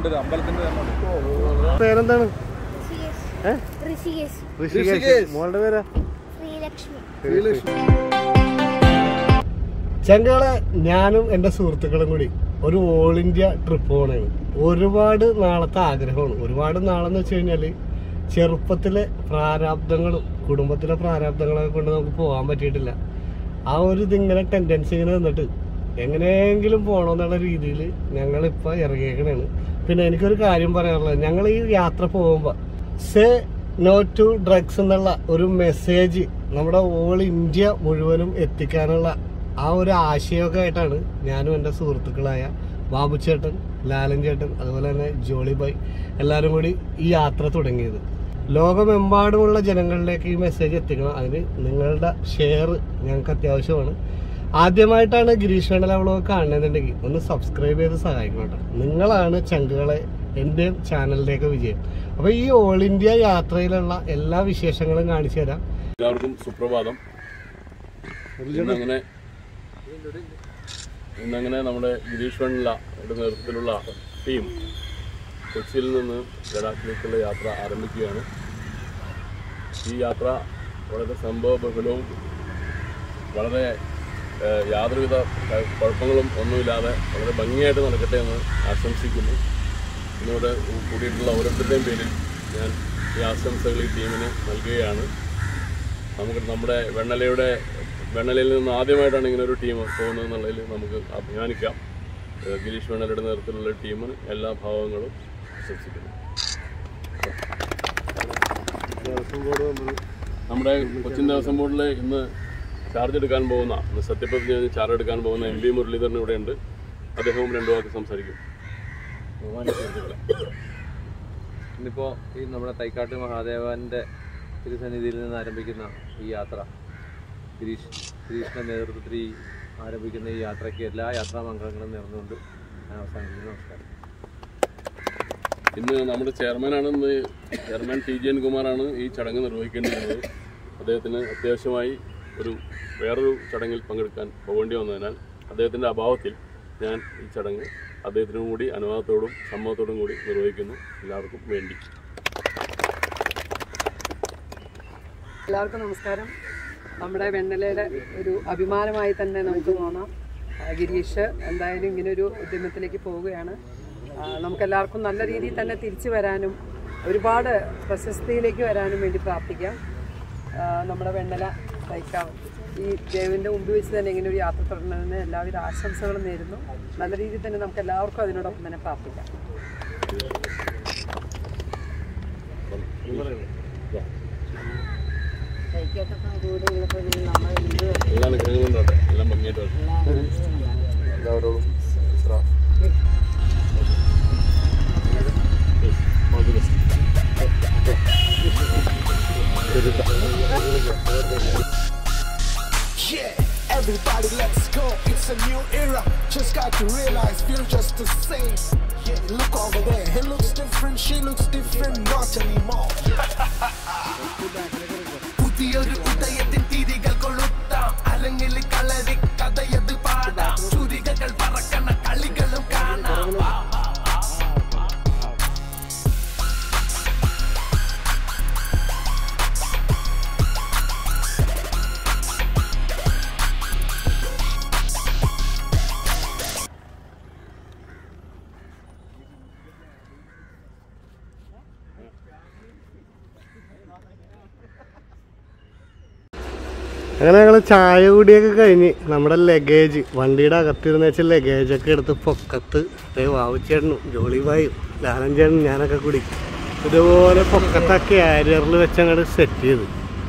ഉണ്ട് ഒരു അമ്പലത്തിന്റെ തന്നെ ഉണ്ട് പേരെന്താണ് ഏ? ഋഷികേശ് ഋഷികേശ് ഋഷികേശ്. മോളുടെ പേരാ ശ്രീലക്ഷ്മി ചങ്കളെ ഞാനും എൻ്റെ സുഹൃത്തുക്കളും കൂടി ഒരു ഓൾ ഇന്ത്യ ട്രിപ്പ് പോകണേണ് ഒരുപാട് നാളത്തെ ആഗ്രഹമാണ് ഒരുപാട് നാളെന്ന് വെച്ച് കഴിഞ്ഞാല് ചെറുപ്പത്തിലെ പ്രാരാബ്ദങ്ങളും കുടുംബത്തിലെ പ്രാരാബ്ദങ്ങളൊക്കെ കൊണ്ട് നമുക്ക് പോകാൻ പറ്റിയിട്ടില്ല ആ ഒരു ഇതിങ്ങനെ ടെൻഡൻസി ഇങ്ങനെ നിന്നിട്ട് എങ്ങനെയെങ്കിലും പോകണമെന്നുള്ള രീതിയിൽ ഞങ്ങളിപ്പോൾ ഇറങ്ങിയേക്കണേണ് പിന്നെ എനിക്കൊരു കാര്യം പറയാനുള്ളത് ഞങ്ങൾ ഈ യാത്ര പോകുമ്പോൾ സേ നോ ടു ഡ്രഗ്സ് എന്നുള്ള ഒരു മെസ്സേജ് നമ്മുടെ ഓൾ ഇന്ത്യ മുഴുവനും എത്തിക്കാനുള്ള ആ ഒരു ആശയമൊക്കെ ആയിട്ടാണ് ഞാനും എൻ്റെ സുഹൃത്തുക്കളായ ബാബു ചേട്ടൻ ലാലൻ ചേട്ടൻ അതുപോലെ തന്നെ ജോളി ബൈ എല്ലാവരും കൂടി ഈ യാത്ര തുടങ്ങിയത് ലോകമെമ്പാടുമുള്ള ജനങ്ങളിലേക്ക് ഈ മെസ്സേജ് എത്തിക്കണം അതിന് നിങ്ങളുടെ ഷെയർ ഞങ്ങൾക്ക് അത്യാവശ്യമാണ് ആദ്യമായിട്ടാണ് ഗിരീഷ് വേണ്ടല വ്ളോഗ് കാണുന്നുണ്ടെങ്കിൽ ഒന്ന് സബ്സ്ക്രൈബ് ചെയ്ത് സഹായിക്കണം കേട്ടോ നിങ്ങളാണ് ചങ്കുകളെ എൻ്റെയും ചാനലിലേക്ക് വിജയം അപ്പോൾ ഈ ഓൾ ഇന്ത്യ യാത്രയിലുള്ള എല്ലാ വിശേഷങ്ങളും കാണിച്ചു തരാം എല്ലാവർക്കും സുപ്രഭാതം ഇന്നങ്ങനെ ഇന്നങ്ങനെ നമ്മുടെ ഗിരീഷ് വണ്ണിലയുടെ നേതൃത്വത്തിലുള്ള ടീം കൊച്ചിയിൽ നിന്ന് ലഡാക്കിലേക്കുള്ള യാത്ര ആരംഭിക്കുകയാണ് ഈ യാത്ര വളരെ സംഭവബഹുലവും വളരെ ഏഹ്, യാതൊരുവിധ ക- കുഴപ്പങ്ങളും ഒന്നുമില്ലാതെ വളരെ ഭംഗിയായിട്ട് നടക്കട്ടെ എന്ന് ആശംസിക്കുന്നു ഇന്നിവിടെ കൂടിയിട്ടുള്ള ഓരോരുത്തരുടെയും പേരിൽ ഞാൻ ഈ ആശംസകൾ ഈ ടീമിന് നൽകുകയാണ് നമുക്ക് നമ്മുടെ വെണ്ണലയുടെ വെണ്ണലയിൽ നിന്ന് ആദ്യമായിട്ടാണ് ഇങ്ങനെ ഒരു ടീം പോകുന്നത് എന്നുള്ളതിൽ നമുക്ക് അഭിമാനിക്കാം ഏഹ് ഗിരീഷ് വെണ്ണലയുടെ നേതൃത്വത്തിലുള്ള ടീമിന് എല്ലാ ഭാവങ്ങളും ആശംസിക്കുന്നു നമ്മുടെ കൊച്ചിൻ ദേവസ്വം ബോർഡിൽ ഇന്ന് ചാർജ് എടുക്കാൻ പോകുന്ന ഇന്ന് സത്യപ്രതിജ്ഞ കഴിഞ്ഞ് ചാർജ് എടുക്കാൻ പോകുന്ന എം പി മുരളീധരൻ ഇവിടെയുണ്ട് അദ്ദേഹവും രണ്ടു വാക്ക് സംസാരിക്കും ബഹുമാന്യ സുഹൃത്തുക്കളെ ഇന്നിപ്പോൾ ഈ നമ്മുടെ തൈക്കാട്ട് മഹാദേവൻ്റെ തിരുസന്നിധിയിൽ നിന്ന് ആരംഭിക്കുന്ന ഈ യാത്ര ഗിരീഷ് ഗിരീഷിൻ്റെ നേതൃത്വത്തിൽ ഈ ആരംഭിക്കുന്ന ഈ യാത്രയ്ക്ക് എല്ലാ യാത്രാമംഗളങ്ങളും നേർന്നുകൊണ്ട് ഞാൻ അവസാനിക്കുന്നു നമസ്കാരം ഇന്ന് നമ്മുടെ ചെയർമാനാണ് ഇന്ന് ചെയർമാൻ ടി ജി എൻ കുമാറാണ് ഈ ചടങ്ങ് നിർവഹിക്കേണ്ടിയിരുന്നത് അദ്ദേഹത്തിന് അത്യാവശ്യമായി ഒരു വേറൊരു ചടങ്ങിൽ പങ്കെടുക്കാൻ പോകേണ്ടി വന്നതിനാൽ അദ്ദേഹത്തിൻ്റെ അഭാവത്തിൽ ഞാൻ ഈ ചടങ്ങ് അദ്ദേഹത്തിനും കൂടി അനുവാദത്തോടും സമ്മതത്തോടും കൂടി നിർവഹിക്കുന്നു എല്ലാവർക്കും വേണ്ടി എല്ലാവർക്കും നമസ്കാരം നമ്മുടെ വെണ്ണലയുടെ ഒരു അഭിമാനമായി തന്നെ നമുക്ക് തോന്നാം ആ, ഗിരീഷ് എന്തായാലും ഇങ്ങനൊരു ഉദ്യമത്തിലേക്ക് പോവുകയാണ് ആ, നമുക്കെല്ലാവർക്കും നല്ല രീതിയിൽ തന്നെ തിരിച്ചു വരാനും ഒരുപാട് പ്രശസ്തിയിലേക്ക് വരാനും വേണ്ടി പ്രാർത്ഥിക്കാം ആ, നമ്മുടെ വെണ്ണല തൈക്കാവ് ഈ ദേവിൻ്റെ മുമ്പ് വെച്ച് തന്നെ ഇങ്ങനെ ഒരു യാത്ര തുടരുന്നതിന് എല്ലാവിധ ആശംസകളും നേരുന്നു നല്ല രീതിയിൽ തന്നെ നമുക്ക് എല്ലാവർക്കും അതിനോടൊപ്പം തന്നെ പ്രാർത്ഥിക്കാം എല്ലാ അനുഗ്രഹങ്ങളും ഉണ്ടാവട്ടെ എല്ലാം ഭംഗിയായിട്ട് വരട്ടെ എല്ലാവരോടും Isra All the best. Yeah, everybody, let's go. It's a new era. Just got to realize we're just the same. Yeah, look over there. He looks different, she looks different, not anymore. പുതിയൊരു ഉദയത്തിൻ തിരികൾ കൊളുത്താം അരങ്ങിൽ കളരി കഥയത് പാടാം ചുരികകൾ പറക്കണ കളികളും കാണാം വാ, വാ, വാ, വാ, വാ. അങ്ങനെ ഞങ്ങൾ ചായ കൂടിയൊക്കെ കഴിഞ്ഞ് നമ്മുടെ ലഗേജ് വണ്ടിയുടെ അകത്തിരുന്ന് വെച്ച ലഗേജൊക്കെ എടുത്ത് പൊക്കത്ത് ദേ വാവുച്ചേട്ടനും ജോളിബായും ലാലൻ ചേട്ടനും ഞാനൊക്കെ കൂടി ഇതുപോലെ പൊക്കത്തെ ക്യാരിയറിൽ വെച്ച് അങ്ങോട്ട് സെറ്റ് ചെയ്ത്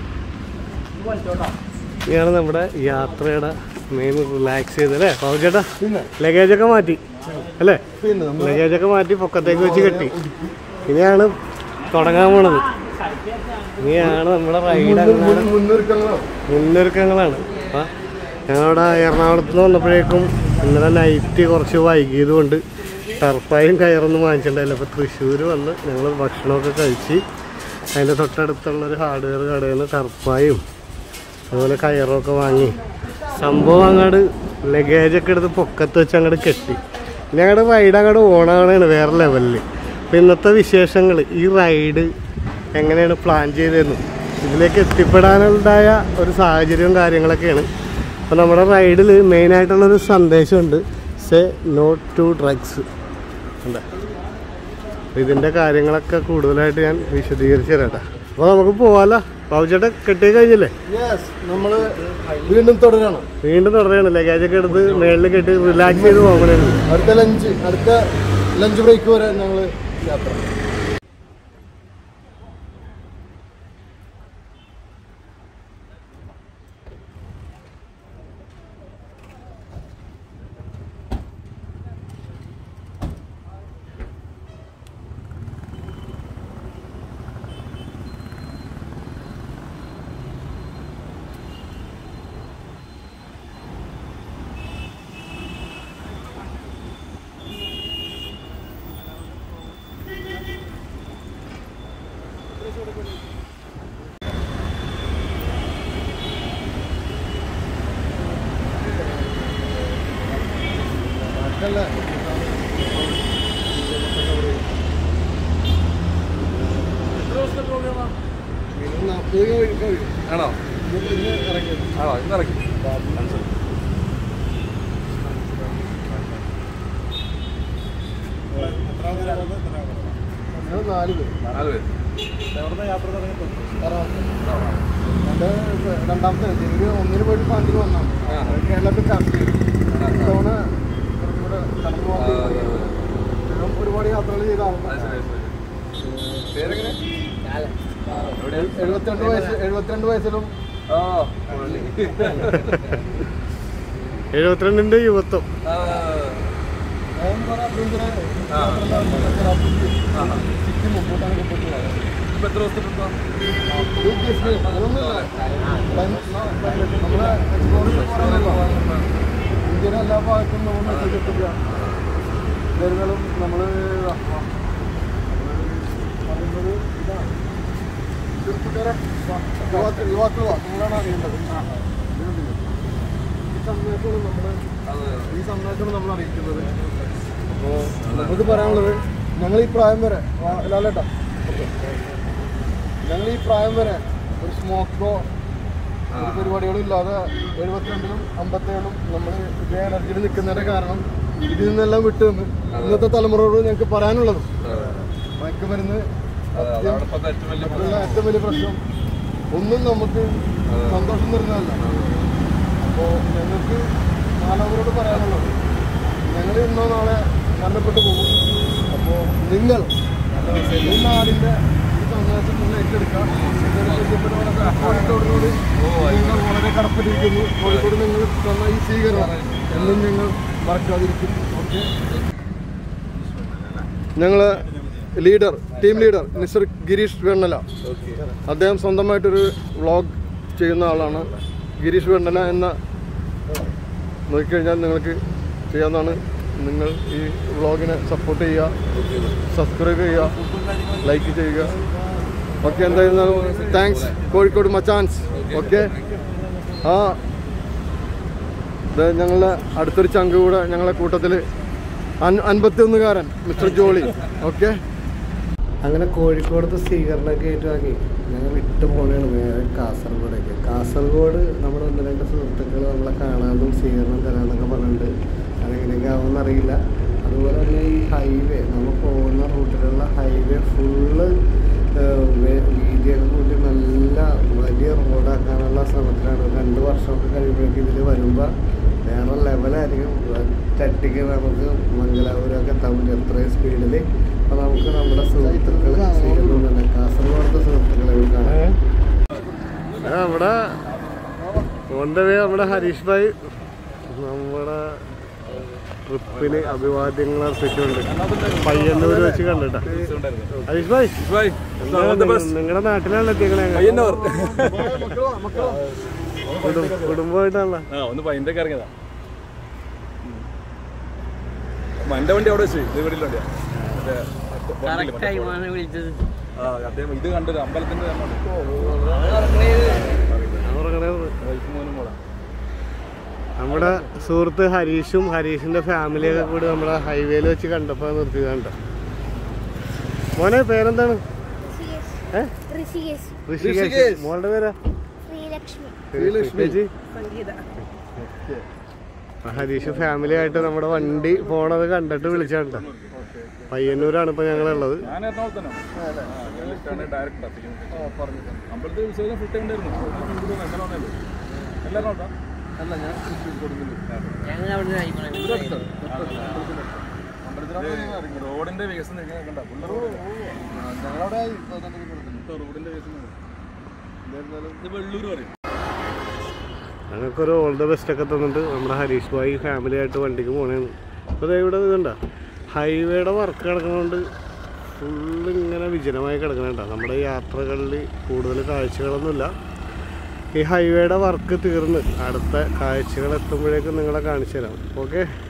ഇതാണ് നമ്മുടെ യാത്രയുടെ മെയിൻ റിലാക്സ് ചെയ്ത് അല്ലേ വാവുച്ചേട്ടാ ലഗേജൊക്കെ മാറ്റി അല്ലേ ലഗേജൊക്കെ മാറ്റി പൊക്കത്തേക്ക് വെച്ച് കെട്ടി ഇനിയാണ് തുടങ്ങാൻ പോണത് ഇനിയാണ് നമ്മുടെ റൈഡ് അങ്ങനെ മുന്നൊരുക്കങ്ങളാണ് അപ്പം ഞങ്ങളവിടെ എറണാകുളത്ത് നിന്ന് വന്നപ്പോഴേക്കും ഇന്നലെ നൈറ്റ് കുറച്ച് വൈകിയത് കൊണ്ട് ടർപ്പായും കയറൊന്നും വാങ്ങിച്ചിട്ടുണ്ടായില്ല അപ്പോൾ തൃശ്ശൂർ വന്ന് ഞങ്ങൾ ഭക്ഷണമൊക്കെ കഴിച്ച് അതിൻ്റെ തൊട്ടടുത്തുള്ളൊരു ഹാർഡ്വെയർ കടയിൽ നിന്ന് ടർപ്പായും അതുപോലെ കയറൊക്കെ വാങ്ങി സംഭവം അങ്ങോട്ട് ലഗേജൊക്കെ എടുത്ത് പൊക്കത്ത് വെച്ച് അങ്ങോട്ട് കെട്ടി ഞങ്ങളുടെ റൈഡ് അങ്ങോട്ട് ഓണാണ് വേറെ ലെവലിൽ അപ്പം ഇന്നത്തെ വിശേഷങ്ങൾ ഈ റൈഡ് എങ്ങനെയാണ് പ്ലാൻ ചെയ്തതെന്നും ഇതിലേക്ക് എത്തിപ്പെടാനുണ്ടായ ഒരു സാഹചര്യവും കാര്യങ്ങളൊക്കെയാണ് അപ്പോൾ നമ്മുടെ റൈഡിൽ മെയിനായിട്ടുള്ളൊരു സന്ദേശമുണ്ട് സേ നോട്ട് ടു ഡ്രഗ്സ് ഉണ്ട് ഇതിൻ്റെ കാര്യങ്ങളൊക്കെ കൂടുതലായിട്ട് ഞാൻ വിശദീകരിച്ച് തരാം അപ്പോൾ നമുക്ക് പോവാലോ ബാബുചേട്ടൻ കെട്ടി കഴിഞ്ഞില്ലേ യെസ് നമ്മൾ വീണ്ടും തുടരണം വീണ്ടും തുടരുകയാണ് ലഗേജൊക്കെ എടുത്ത് മേളിൽ കെട്ടി റിലാക്സ് ചെയ്ത് പോകണേ അടുത്ത ലഞ്ച് അടുത്ത ലഞ്ച് ബ്രേക്ക് വരെ ഞങ്ങൾ യാത്ര ആണോ ആണോ ഇന്ന് ഇറക്കി ഞങ്ങൾ നാല് പേര് നാല് പേര് എൻ്റെ രണ്ടാമത്തെ എനിക്ക് ഒന്നിന് പോയിട്ട് പാൻറ്റിന് വന്നാണ് കേരളത്തിൽ ചർച്ച ചെയ്തു ഇത്തവണ കുറച്ചും കൂടെ കടന്നു പോകാൻ ഞാൻ ഒരുപാട് യാത്രകൾ ചെയ്ത ആളാണ് പേരെങ്ങനെ എഴുപത്തിരണ്ട് വയസ്സ് എഴുപത്തിരണ്ട് വയസ്സിലും ആ എഴുപത്തിരണ്ടിൻ്റെ യുവത്വം ഞാൻ കുറെ adventure സിറ്റി മുമ്പോട്ടാണ് പോയിട്ടുള്ളത് ഇപ്പൊ എത്ര ദിവസത്തെ ട്രിപ്പാ അതൊന്നുമില്ല നമ്മളെ എക്സ്പ്ലോർ ഇന്ത്യയിലെ എല്ലാ ഭാഗത്തും നമ്മൾ മെസ്സേജ് എത്തിക്കുക ഇവരുകളും നമ്മൾ പറയുന്നത് ഇതാണ് ചെറുപ്പക്കാരെ യുവാക്കൾ യുവാക്കൾ നിങ്ങളാണ് അറിയേണ്ടത് ഈ സന്ദേശമാണ് നമ്മുടെ ഈ സന്ദേശമാണ് നമ്മൾ അറിയിക്കുന്നത് അപ്പോൾ നമുക്ക് പറയാനുള്ളത് ഞങ്ങൾ ഈ പ്രായം വരെ വാ- ലാലേട്ടാ ഓക്കെ ഞങ്ങൾ ഈ പ്രായം വരെ ഒരു സ്മോക്കോ ഒരു പരിപാടികളും ഇല്ലാതെ എഴുപത്തിരണ്ടിലും അമ്പത്തേഴിലും നമ്മൾ ഇതേ എനർജിയിൽ നിൽക്കുന്നതിന്റെ കാരണം ഇതിൽ നിന്നെല്ലാം വിട്ടു നിന്ന് ഇന്നത്തെ തലമുറയോട് ഞങ്ങൾക്ക് പറയാനുള്ളത് മയക്കുമരുന്ന് സത്യം ഇപ്പോഴത്തെ ഏറ്റവും വലിയ ഉള്ള ഏറ്റവും വലിയ പ്രശ്നം ഒന്നും നമുക്ക് സന്തോഷം തരുന്നതല്ല അപ്പോൾ ഞങ്ങൾക്ക് മാനവരോട് പറയാനുള്ളത് ഞങ്ങൾ ഇന്നോ നാളെ മരണപ്പെട്ടു പോകും അപ്പോൾ നിങ്ങൾ ഈ നാടിൻ്റെ ഈ സന്ദേശം നിങ്ങൾ ഏറ്റെടുക്കുക ഇതൊരു ബന്ധപ്പെട്ടവരൊക്കെ കോഴിക്കോടിനോട് നിങ്ങൾ വളരെ കടപ്പെട്ടിരിക്കുന്നു കോഴിക്കോട് നിങ്ങൾ തന്ന ഈ സ്വീകരണം എന്നും ഞങ്ങൾ മറക്കാതിരിക്കും ഓക്കെ ഞങ്ങൾ leader team leader mister Girish Vennala അദ്ദേഹം സ്വന്തമായിട്ടൊരു വ്ളോഗ് ചെയ്യുന്ന ആളാണ് ഗിരീഷ് വെണ്ണല എന്ന നോക്കിക്കഴിഞ്ഞാൽ നിങ്ങൾക്ക് ചെയ്യാവുന്നതാണ് നിങ്ങൾ ഈ വ്ളോഗിനെ സപ്പോർട്ട് ചെയ്യുക സബ്സ്ക്രൈബ് ചെയ്യുക ലൈക്ക് ചെയ്യുക ഓക്കെ എന്തായിരുന്നാലും താങ്ക്സ് കോഴിക്കോട് മച്ചാൻസ് ഓക്കെ ആ ഇത് ഞങ്ങളുടെ അടുത്തൊരു ചങ്ക് കൂടെ ഞങ്ങളെ കൂട്ടത്തിൽ അൻപത്തി ഒന്നുകാരൻ മിസ്റ്റർ ജോളി ഓക്കെ അങ്ങനെ കോഴിക്കോടത്തെ സ്വീകരണമൊക്കെ ഏറ്റുവാങ്ങി ഞങ്ങൾ വിട്ടു പോകണതാണ് നേരെ കാസർഗോഡേക്ക് കാസർഗോഡ് നമ്മുടെ ഒന്ന് രണ്ട് സുഹൃത്തുക്കൾ നമ്മളെ കാണാനും സ്വീകരണം തരാമെന്നൊക്കെ പറഞ്ഞിട്ടുണ്ട് അതെങ്ങനെയൊക്കെ ആവുമെന്ന് അറിയില്ല അതുപോലെ തന്നെ ഈ ഹൈവേ നമ്മൾ പോകുന്ന റൂട്ടിലുള്ള ഹൈവേ ഫുള്ള് വീതിയൊക്കെ കൂട്ടി നല്ല വലിയ റോഡാക്കാനുള്ള ശ്രമത്തിലാണ് രണ്ട് വർഷമൊക്കെ കഴിയുമ്പോഴേക്കും ഇതിൽ വരുമ്പോൾ വേറെ ലെവലായിരിക്കും ചട്ടിക്ക് നമുക്ക് മംഗലാപുരമൊക്കെ എത്താൻ പറ്റും എത്രയും സ്പീഡിൽ അപ്പോൾ നമുക്ക് നമ്മുടെ സുഹൃത്തുക്കൾ സ്വീകരണം തന്നെ കാസർഗോഡത്തെ സുഹൃത്തുക്കളെ കാണാം നമ്മുടെ ഓൻ്റെ വേ നമ്മുടെ ഹരീഷ് ഭായ് നമ്മുടെ ട്രിപ്പിന് അഭിവാദ്യങ്ങൾ അർപ്പിച്ചുകൊണ്ട് പയ്യന്നൂർ വെച്ച് കണ്ടിട്ടാ ഹരീഷ് ഭായ് നിങ്ങളുടെ നാട്ടിലാണ് എത്തിക്കണേ കുടും- കുടുംബമായിട്ടാണല്ലോ ആ ഒന്ന് പൈൻ്റെ ഇറങ്ങിയതാ എന്റെ വണ്ടി അവിടെ വെച്ച് ഇത് വീട്ടിൽ വണ്ടിയാ മറ്റേ ആ അദ്ദേഹം ഇത് കണ്ടത് അമ്പലത്തിന്റെ ഞാൻ ഉറങ്ങണേ വൈഫ് മോനും കൂടെ നമ്മുടെ സുഹൃത്ത് ഹരീഷും ഹരീഷിന്റെ ഫാമിലിയൊക്കെ കൂടി നമ്മുടെ ഹൈവേയിൽ വെച്ച് കണ്ടപ്പോൾ നിർത്തിയതാണ് മോനെ പേരെന്താണ് ഏ? ഋഷികേശ് ഋഷികേശ് മോളുടെ പേരാ ശ്രീലക്ഷ്മി ചേച്ചി സംഗീത ആ ഹരീഷ് ഫാമിലി ആയിട്ട് നമ്മുടെ വണ്ടി പോണത് കണ്ടിട്ട് വിളിച്ചാണ് പയ്യന്നൂരാണ് ഇപ്പൊ ഞങ്ങളുള്ളത് ഞാൻ എറണാകുളത്ത് തന്നെ ഡയറക്റ്റ് അമ്പലത്തിൽ ഉത്സവം ഫുൾ ടൈം ഉണ്ടായിരുന്നു എങ്ങനെ വന്നല്ലോ എല്ലാവരും നോക്കാം അല്ല ഞാൻ തൃശ്ശൂർ കൊടുക്കുന്നു റോഡിന്റെ വികസനം എങ്ങനെ കണ്ട ഫുൾ റോഡ് ഞങ്ങളവിടെ പതിനെട്ട് കൊടുക്കുന്നു റോഡിന്റെ വികസനം എന്തായിരുന്നാലും ഇത് വെള്ളൂർ പറയും ഞങ്ങൾക്കൊരു ഓൾ ദ ബെസ്റ്റ് ഒക്കെ തന്നിട്ട് നമ്മുടെ ഹരീഷ് ഭായി ഫാമിലി ആയിട്ട് വണ്ടിക്ക് പോണേന്ന് അപ്പോൾ ദേ ഇവിടെ ഇതുണ്ട ഹൈവേയുടെ വർക്ക് കിടക്കുന്നതുകൊണ്ട് ഫുള്ള് ഇങ്ങനെ വിജനമായി കിടക്കണേണ്ട നമ്മുടെ യാത്രകളിൽ കൂടുതൽ കാഴ്ചകളൊന്നുമില്ല ഈ ഹൈവേയുടെ വർക്ക് തീർന്ന് അടുത്ത കാഴ്ചകൾ എത്തുമ്പോഴേക്കും നിങ്ങളെ കാണിച്ചു തരാം ഓക്കെ